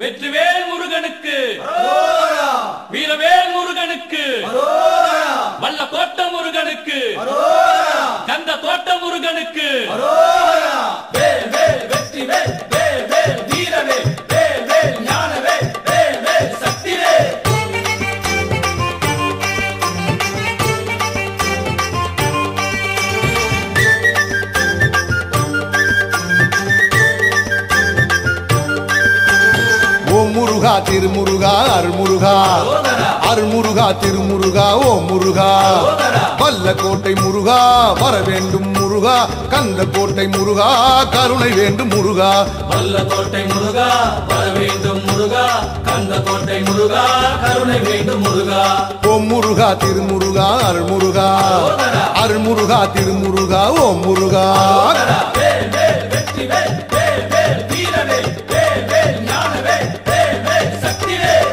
வெற்றிவேல் முருகனுக்கு வீரவேல் முருகனுக்கு வல்ல கோட்ட முருகனுக்கு கந்த தோட்ட முருகனுக்கு வேல் வேல் வெற்றி வேல் வேல் வேல் வீரவேல் வேல் வேல் ஞானவேல் வேல் வேல் சக்திவேல் ஓம் முருகா திருமுருகா அருள்முருகா அருள்முருகா திருமுருகா ஓம் முருகா வல்ல கோட்டை முருகா வர வேண்டும் முருகா கந்த கோட்டை முருகா கருணை வேண்டும் முருகா வல்ல கோட்டை முருகா வர வேண்டும் முருகா கந்த கோட்டை முருகா கருணை வேண்டும் முருகா ஓம் முருகா திருமுருகா அருள்முருகா அருள்முருகா திருமுருகா ஓம் முருகா வேல் வேல் வெற்றி வேல் வேல் வேல் வீரவேல் வேல் வேல் ஞானவேல் வேல் வேல் சக்திவேல்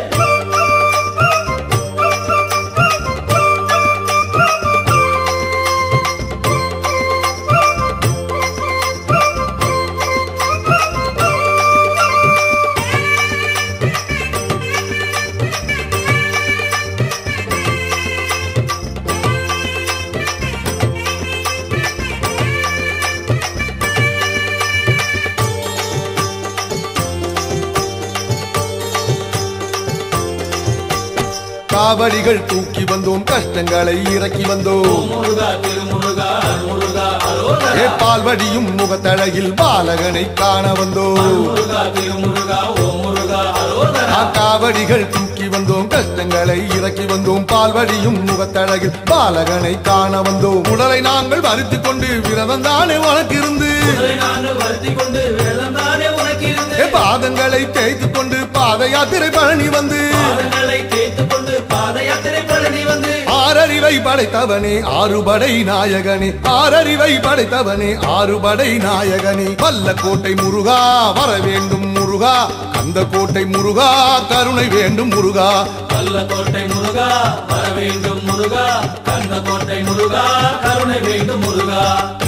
காவடிகள் தூக்கி வந்தோம் கஷ்டங்களை இறக்கி வந்தோம் முருகா திருமுருகா முருகா அரோகரா ஏ பால்வடியும் முகத்தழகில் பாலகனை காண வந்தோம் முருகா திருமுருகா ஓ முருகா அரோகரா ஆ, காவடிகள் தூக்கி வந்தோம் கஷ்டங்களை இறக்கி வந்தோம் பால்வடியும் முகத்தழகில் பாலகனை காண வந்தோம் உடலை நாங்கள் வருத்திக் கொண்டு விரதம் தானே உனக்கிருந்து உங்களை நாங்கள் வருத்தி கொண்டு வெள்ளம் தானே உனக்கு இருந்து ஏ, பாதங்களை தேய்த்து கொண்டு பாத யாத்திரை பழனி வந்து பாதங்களை தேய்த்துக் கொண்டு பாத யாத்திரை பழனி வந்து ஆறறிவை படைத்தவனே ஆறுபடை நாயகனே ஆறறிவை படைத்தவனே ஆறுபடை நாயகனே வல்ல கோட்டை முருகா வர வேண்டும் முருகா கந்த கோட்டை முருகா கருணை வேண்டும் முருகா வல்ல கோட்டை முருகா வர வேண்டும் முருகா கந்த கோட்டை முருகா கருணை வேண்டும் முருகா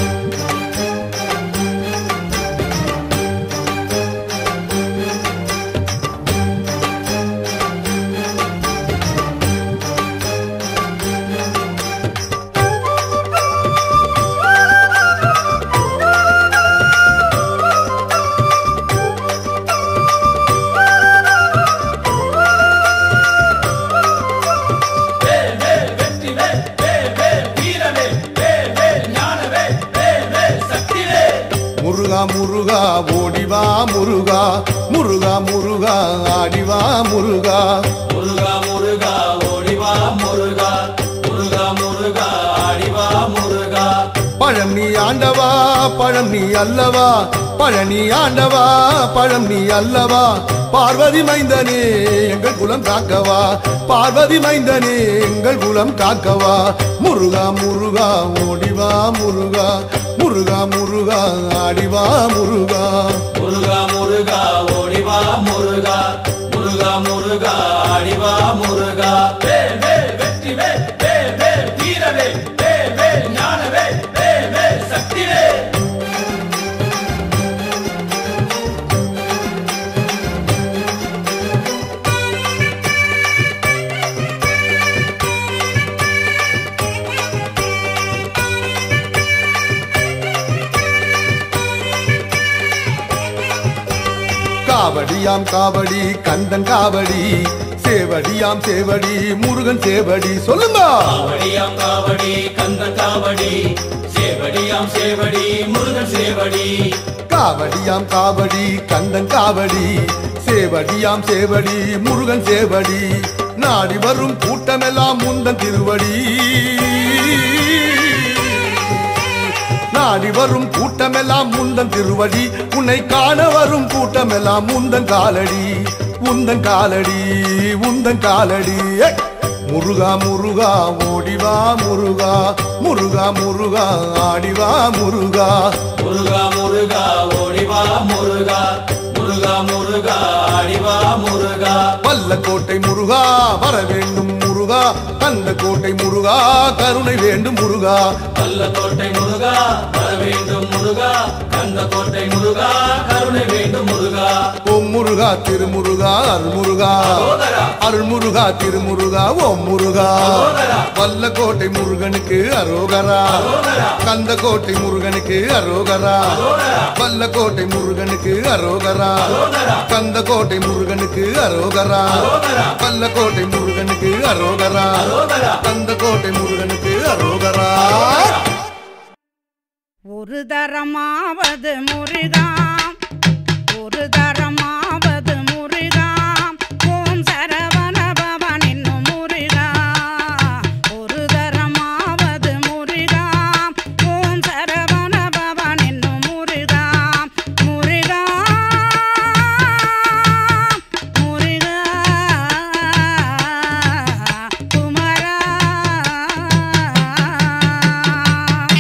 வேல் வேல் வெற்றி வேல் வேல் வேல் வீரவேல் வேல் வேல் ஞானவேல் வேல் வேல் சக்திவேல் முருகா முருகா ஓடிவா முருகா முருகா முருகா ஆடிவா முருகா முருகா முருகா ஓடிவா முருகா முருகா முருகா ஆடிவா முருகா பழம் நீ ஆண்டவா பழம் நீ அல்லவா பழனி ஆண்டவா பழம் நீ அல்லவா பார்வதி மைந்தனே எங்கள் குலம் காக்கவா பார்வதி மைந்தனே எங்கள் குலம் காக்கவா முருகா முருகா ஓடிவா முருகா முருகா முருகா ஆடிவா முருகா முருகா முருகா ஓடிவா முருகா முருகா முருகா ஆடிவா முருகா வேல் வேல் வெற்றி வேல் வேல் வேல் வீரவேல் வேல் வேல் ஞானவேல் வேல் வேல் சக்திவேல் காவடியாம் காவடி கந்தன் காவடி சேவடியாம் சேவடி முருகன் சேவடி சொல்லுங்க காவடியாம் காவடி கந்தன் காவடி சேவடியாம் சேவடி முருகன் சேவடி காவடியாம் காவடி கந்தன் காவடி சேவடியாம் சேவடி முருகன் சேவடி நாடி வரும் கூட்டமெல்லாம் முந்தன் திருவடி நாடி வரும் கூட்டமெல்லாம் முந்தன் திருவடி உன்னை காண வரும் கூட்டமெல்லாம் முந்தன் காலடி உந்தன் காலடி உந்தன் காலடி ஏய்! முருகா முருகா ஓடிவா முருகா முருகா முருகா ஆடிவா முருகா முருகா முருகா ஓடிவா முருகா முருகா முருகா ஆடிவா முருகா வல்ல கோட்டை முருகா வர வேண்டும் முருகா முருகா கந்த கோட்டை முருகா கருணை வேண்டும் முருகா வல்ல கோட்டை முருகா வர வேண்டும் முருகா கந்த கோட்டை முருகா கருணை வேண்டும் முருகா ஓம் முருகா திருமுருகா அருள்முருகா சகோதரா அருள்முருகா திருமுருகா ஓம் முருகா வல்ல கோட்டை முருகனுக்கு அரோகரா சகோதரா கந்த கோட்டை முருகனுக்கு அரோகரா வல்ல கோட்டை முருகனுக்கு அரோகரா சகோதரா கந்த கோட்டை முருகனுக்கு அரோகரா சகோதரா வல்ல கோட்டை முருகனுக்கு அரோகரா சகோதரா கந்த கோட்டை முருகனுக்கு அரோகரா ஒரு தரமாவது முருகா ஒரு தரமாவது முருகா ஓம் சரவண பவன் என்னும் முருகா ஒரு தரமாவது முருகா ஓம் சரவண பவன் என்னும் முருகா முருகா முருகா குமரா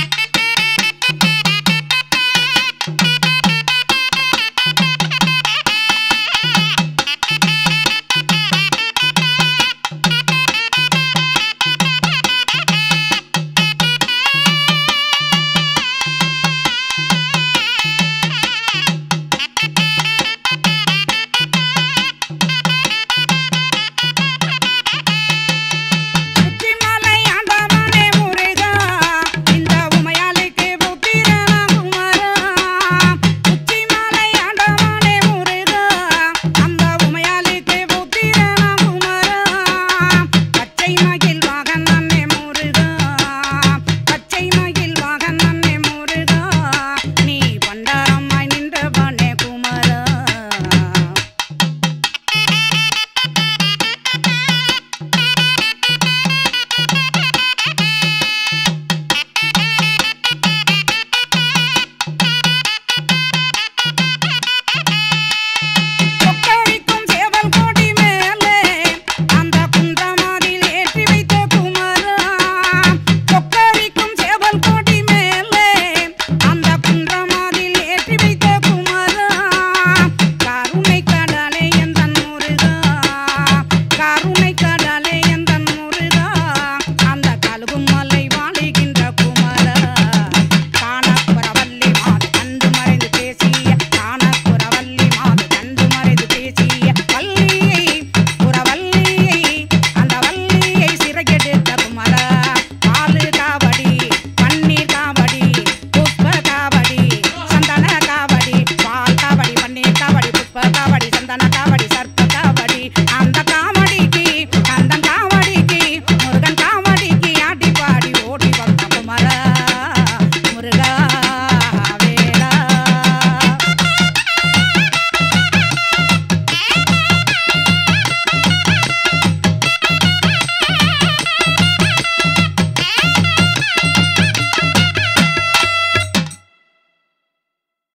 உச்சிமலை ஆண்டவனே முருகா இந்த உமையாளுக்கு புத்திரனா குமரா உச்சிமலை ஆண்டவனே முருகா அந்த உமையாளுக்கு புத்திரனா குமரா பச்சை மகிழ் வாகன் அண்ணே முருகா பச்சை மகிழ் வாகன் அண்ணே முருகா நீ பண்டாரமாய் நின்றவனே குமரா கொக்கரிக்கும் சேவல் கொடி மேலே அந்த குன்றமதில் ஏற்றி வைத்த குமரா கொக்கரிக்கும் சேவல் கொடி மேலே அந்த குன்றமதில் ஏற்றி வைத்த குமரா கருணை கடலே எந்தன் முருகா கருணை கடலே எந்தன் முருகா அந்த கழுகும் மலை வாழுகின்ற குமரா காணப்புறவல்லி மாது கண்டு மறைந்து பேசிய காணப்புறவல்லி மாது கண்டு மறைந்து பேசிய வள்ளியை புறவல்லியை அந்த வள்ளியை சிறையெடுத்த குமரா பாலு காவடி பன்னீர் காவடி புஷ்ப காவடி சந்தன காவடி பால் காவடி பன்னீர் காவடி புஷ்ப காவடி சந்தன காவடி சர்ப்ப